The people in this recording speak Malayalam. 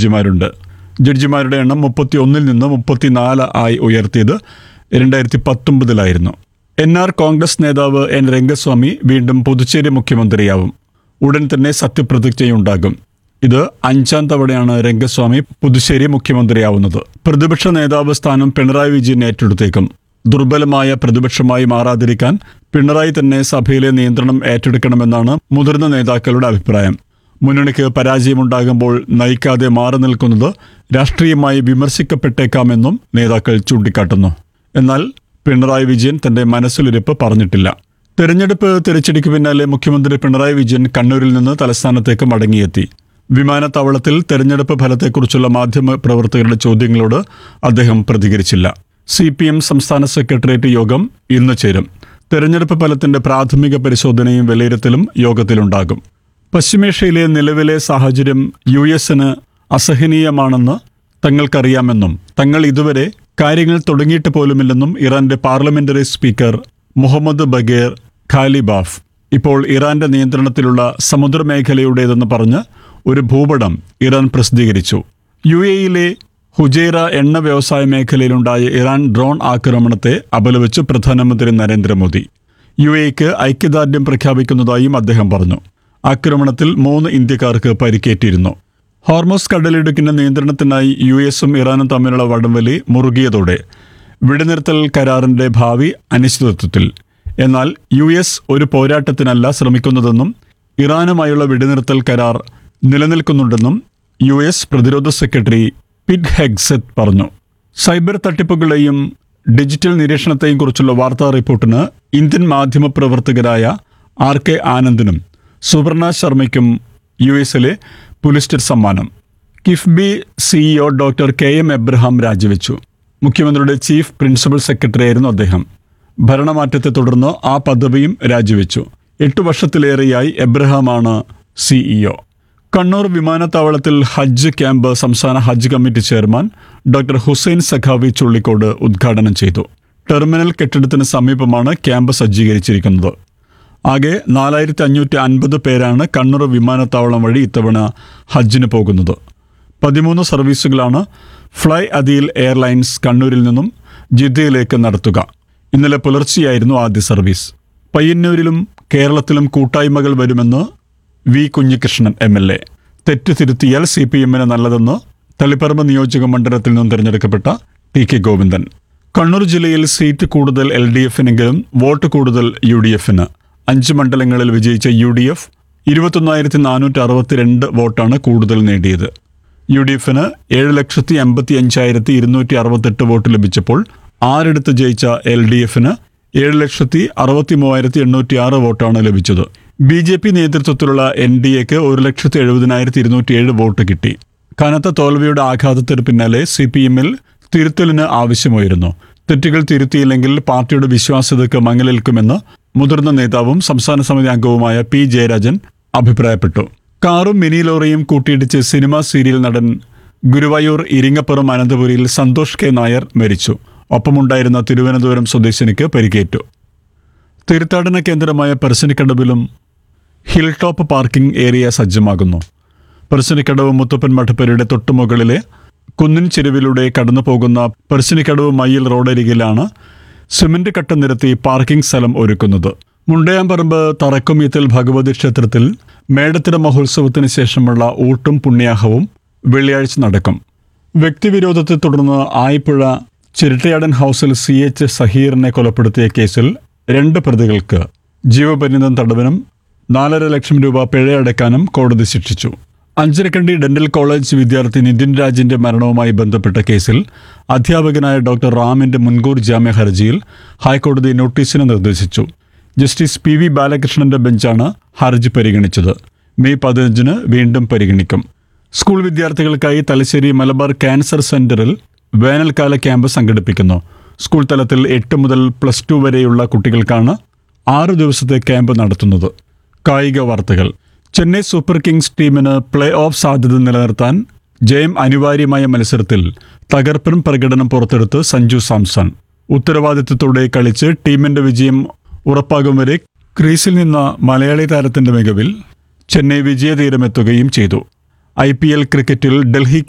ജഡ്ജിമാരുണ്ട് ജഡ്ജിമാരുടെ എണ്ണം മുപ്പത്തി ഒന്നിൽ നിന്ന് മുപ്പത്തിനാല് ആയി ഉയർത്തിയത് രണ്ടായിരത്തി പത്തൊമ്പതിലായിരുന്നു എൻ ആർ കോൺഗ്രസ് നേതാവ് എൻ രംഗസ്വാമി വീണ്ടും പുതുച്ചേരി മുഖ്യമന്ത്രിയാവും ഉടൻ തന്നെ സത്യപ്രതിജ്ഞയുണ്ടാകും ഇത് അഞ്ചാം തവണയാണ് രംഗസ്വാമി പുതുശ്ശേരി മുഖ്യമന്ത്രിയാവുന്നത് പ്രതിപക്ഷ നേതാവ് സ്ഥാനം പിണറായി വിജയൻ ഏറ്റെടുത്തേക്കും ദുർബലമായ പ്രതിപക്ഷമായി മാറാതിരിക്കാൻ പിണറായി തന്നെ സഭയിലെ നിയന്ത്രണം ഏറ്റെടുക്കണമെന്നാണ് മുതിർന്ന നേതാക്കളുടെ അഭിപ്രായം മുന്നണിക്ക് പരാജയമുണ്ടാകുമ്പോൾ നയിക്കാതെ മാറി നിൽക്കുന്നത് രാഷ്ട്രീയമായി വിമർശിക്കപ്പെട്ടേക്കാമെന്നും നേതാക്കൾ ചൂണ്ടിക്കാട്ടുന്നു എന്നാൽ പിണറായി വിജയൻ തന്റെ മനസ്സിലിരിപ്പ് പറഞ്ഞിട്ടില്ല തെരഞ്ഞെടുപ്പ് തിരച്ചടിക്ക് പിന്നാലെ മുഖ്യമന്ത്രി പിണറായി വിജയൻ കണ്ണൂരിൽ നിന്ന് തലസ്ഥാനത്തേക്ക് മടങ്ങിയെത്തി വിമാനത്താവളത്തിൽ തെരഞ്ഞെടുപ്പ് ഫലത്തെക്കുറിച്ചുള്ള മാധ്യമ പ്രവർത്തകരുടെ ചോദ്യങ്ങളോട് അദ്ദേഹം പ്രതികരിച്ചില്ല സി പി എം സംസ്ഥാന സെക്രട്ടേറിയറ്റ് യോഗം ഇന്ന് ചേരും തെരഞ്ഞെടുപ്പ് ഫലത്തിന്റെ പ്രാഥമിക പരിശോധനയും വിലയിരുത്തലും യോഗത്തിലുണ്ടാകും പശ്ചിമേഷ്യയിലെ നിലവിലെ സാഹചര്യം യു എസിന് അസഹനീയമാണെന്ന് തങ്ങൾക്കറിയാമെന്നും തങ്ങൾ ഇതുവരെ കാര്യങ്ങൾ തുടങ്ങിയിട്ട് പോലുമില്ലെന്നും ഇറാന്റെ parliamentary speaker Mohammad Bagher Ghalibaf ഇപ്പോൾ ഇറാന്റെ നിയന്ത്രണത്തിലുള്ള സമുദ്രമേഖലയുടേതെന്ന് പറഞ്ഞ് ഒരു ഭൂപടം ഇറാൻ പ്രസിദ്ധീകരിച്ചു യു എയിലെ ഹുജൈറ എണ്ണ വ്യവസായ മേഖലയിലുണ്ടായ ഇറാൻ ഡ്രോൺ ആക്രമണത്തെ അപലപിച്ച് പ്രധാനമന്ത്രി നരേന്ദ്രമോദി യു എക്ക് ഐക്യദാർഢ്യം പ്രഖ്യാപിക്കുന്നതായും അദ്ദേഹം പറഞ്ഞു ആക്രമണത്തിൽ മൂന്ന് ഇന്ത്യക്കാർക്ക് പരിക്കേറ്റിരുന്നു ഹോർമോസ് കടലിടുക്കിന്റെ നിയന്ത്രണത്തിനായി യു എസും ഇറാനും തമ്മിലുള്ള വടംവലി മുറുകിയതോടെ വെടിനിർത്തൽ കരാറിന്റെ ഭാവി അനിശ്ചിതത്വത്തിൽ എന്നാൽ യു എസ് ഒരു പോരാട്ടത്തിനല്ല ശ്രമിക്കുന്നതെന്നും ഇറാനുമായുള്ള വെടിനിർത്തൽ കരാർ നിലനിൽക്കുന്നുണ്ടെന്നും യു എസ് പ്രതിരോധ സെക്രട്ടറി പിറ്റ് ഹെഗ്സെറ്റ് പറഞ്ഞു സൈബർ തട്ടിപ്പുകളെയും ഡിജിറ്റൽ നിരീക്ഷണത്തെയും കുറിച്ചുള്ള വാർത്താ റിപ്പോർട്ടിന് ഇന്ത്യൻ മാധ്യമപ്രവർത്തകരായ ആർ കെ ആനന്ദിനും സുവർണ ശർമ്മയ്ക്കും യു എസിലെ പുലിസ്റ്റർ സമ്മാനം KIIFB CEO doctor K M Abraham രാജിവെച്ചു മുഖ്യമന്ത്രിയുടെ ചീഫ് പ്രിൻസിപ്പൽ സെക്രട്ടറി ആയിരുന്നു അദ്ദേഹം ഭരണമാറ്റത്തെ തുടർന്ന് ആ പദവിയും രാജിവെച്ചു എട്ടു വർഷത്തിലേറെയായി എബ്രഹാമാണ് സിഇഒ കണ്ണൂർ വിമാനത്താവളത്തിൽ ഹജ്ജ് ക്യാമ്പ് സംസ്ഥാന Hajj committee chairman doctor Hussain Sakhafi Chullikode ഉദ്ഘാടനം ചെയ്തു ടെർമിനൽ കെട്ടിടത്തിന് സമീപമാണ് ക്യാമ്പ് സജ്ജീകരിച്ചിരിക്കുന്നത് ആകെ നാലായിരത്തി അഞ്ഞൂറ്റി അൻപത് പേരാണ് കണ്ണൂർ വിമാനത്താവളം വഴി ഇത്തവണ ഹജ്ജിന് പോകുന്നത് പതിമൂന്ന് സർവീസുകളാണ് ഫ്ലൈ അദീൽ എയർലൈൻസ് കണ്ണൂരിൽ നിന്നും ജിദ്ദയിലേക്ക് നടത്തുക ഇന്നലെ പുലർച്ചെയായിരുന്നു ആദ്യ സർവീസ് പയ്യന്നൂരിലും കേരളത്തിലും കൂട്ടായ്മകൾ വരുമെന്ന് V Kunhikrishnan M L A തെറ്റ് തിരുത്തിയാൽ സി പി എമ്മിന് നല്ലതെന്ന് തളിപ്പറമ്പ് നിയോജക മണ്ഡലത്തിൽ നിന്നും തിരഞ്ഞെടുക്കപ്പെട്ട ടി കെ ഗോവിന്ദൻ കണ്ണൂർ ജില്ലയിൽ സീറ്റ് കൂടുതൽ എൽ ഡി എഫിനെങ്കിലും വോട്ട് കൂടുതൽ യു ഡി എഫിന് അഞ്ച് മണ്ഡലങ്ങളിൽ വിജയിച്ച യു ഡി എഫ് ഇരുപത്തൊന്നായിരത്തി നാനൂറ്റി അറുപത്തിരണ്ട് വോട്ടാണ് കൂടുതൽ നേടിയത് യു ഡി എഫിന് ഏഴ് ലക്ഷത്തി എൺപത്തി അഞ്ചായിരത്തി ഇരുന്നൂറ്റി അറുപത്തെട്ട് വോട്ട് ലഭിച്ചപ്പോൾ ആറിടത്ത് ജയിച്ച എൽ ഡി എഫിന് ഏഴ് ലക്ഷത്തി അറുപത്തി മൂവായിരത്തി എണ്ണൂറ്റി ആറ് വോട്ടാണ് ലഭിച്ചത് ബി ജെ പി നേതൃത്വത്തിലുള്ള എൻ ഡി എക്ക് ഒരു ലക്ഷത്തി എഴുപതിനായിരത്തി ഇരുന്നൂറ്റി ഏഴ് വോട്ട് കിട്ടി കനത്ത തോൽവിയുടെ ആഘാതത്തിന് പിന്നാലെ സി പി എമ്മിൽ തിരുത്തലിന് ആവശ്യമായിരുന്നു തെറ്റുകൾ തിരുത്തിയില്ലെങ്കിൽ പാർട്ടിയുടെ വിശ്വാസ്യതയ്ക്ക് മങ്ങലേൽക്കുമെന്ന് മുതിർന്ന നേതാവും സംസ്ഥാന സമിതി അംഗവുമായ പി ജയരാജൻ അഭിപ്രായപ്പെട്ടു കാറും മിനി ലോറിയും കൂട്ടിയിടിച്ച് സിനിമാ സീരിയൽ നടൻ ഗുരുവായൂർ ഇരിങ്ങപ്പുറം അനന്തപുരിയിൽ സന്തോഷ് കെ നായർ മരിച്ചു ഒപ്പമുണ്ടായിരുന്ന തിരുവനന്തപുരം സ്വദേശിനിക്ക് പരിക്കേറ്റു തീർത്ഥാടന കേന്ദ്രമായ പെർശനിക്കടവിലും ഹിൽ ടോപ്പ് പാർക്കിംഗ് ഏരിയ സജ്ജമാകുന്നു പെർശനിക്കടവ് മുത്തപ്പൻ മഠപ്പരയുടെ തൊട്ടുമുകളിലെ കുന്നിൻ ചെരുവിലൂടെ കടന്നു പോകുന്ന പെർശനിക്കടവ് മയ്യിൽ റോഡരികിലാണ് സിമന്റ് കട്ട നിരത്തി പാർക്കിംഗ് സ്ഥലം ഒരുക്കുന്നത് മുണ്ടയാമ്പറമ്പ് തറക്കുമീത്തൽ ഭഗവതി ക്ഷേത്രത്തിൽ മേടത്തിര മഹോത്സവത്തിന് ശേഷമുള്ള ഊട്ടും പുണ്യാഹവും വെള്ളിയാഴ്ച നടക്കും വ്യക്തിവിരോധത്തെ തുടർന്ന് ആയിപ്പുഴ ചിരട്ടയാടൻ ഹൗസിൽ സി എച്ച് സഹീറിനെ കൊലപ്പെടുത്തിയ കേസിൽ രണ്ട് പ്രതികൾക്ക് ജീവപര്യന്തം തടവിനും നാലര ലക്ഷം രൂപ പിഴയടക്കാനും കോടതി ശിക്ഷിച്ചു അഞ്ചരക്കണ്ടി ഡെന്റൽ കോളേജ് വിദ്യാർത്ഥി നിതിൻ രാജിന്റെ മരണവുമായി ബന്ധപ്പെട്ട കേസിൽ അധ്യാപകനായ ഡോക്ടർ റാമിന്റെ മുൻകൂർ ജാമ്യ ഹർജിയിൽ ഹൈക്കോടതി നോട്ടീസിന് നിർദ്ദേശിച്ചു ജസ്റ്റിസ് പി വി ബാലകൃഷ്ണന്റെ ബെഞ്ചാണ് ഹർജി പരിഗണിച്ചത് മെയ് പതിനഞ്ചിന് വീണ്ടും പരിഗണിക്കും സ്കൂൾ വിദ്യാർത്ഥികൾക്കായി തലശ്ശേരി മലബാർ ക്യാൻസർ സെന്ററിൽ വേനൽക്കാല ക്യാമ്പ് സംഘടിപ്പിക്കുന്നു സ്കൂൾ തലത്തിൽ എട്ട് മുതൽ പ്ലസ് ടു വരെയുള്ള കുട്ടികൾക്കാണ് ആറു ദിവസത്തെ ക്യാമ്പ് നടത്തുന്നത് കായിക വാർത്തകൾ ചെന്നൈ സൂപ്പർ കിങ്സ് ടീമിന് പ്ലേ ഓഫ് സാധ്യത നിലനിർത്താൻ ജയം അനിവാര്യമായ മത്സരത്തിൽ തകർപ്പൻ പ്രകടനം പുറത്തെടുത്ത് സഞ്ജു സാംസൺ ഉത്തരവാദിത്വത്തോടെ കളിച്ച് ടീമിന്റെ വിജയം ഉറപ്പാകും വരെ ക്രീസിൽ നിന്ന മലയാളി താരത്തിന്റെ മികവിൽ ചെന്നൈ വിജയതീരമെത്തുകയും ചെയ്തു ഐ പി എൽ ക്രിക്കറ്റിൽ ഡൽഹി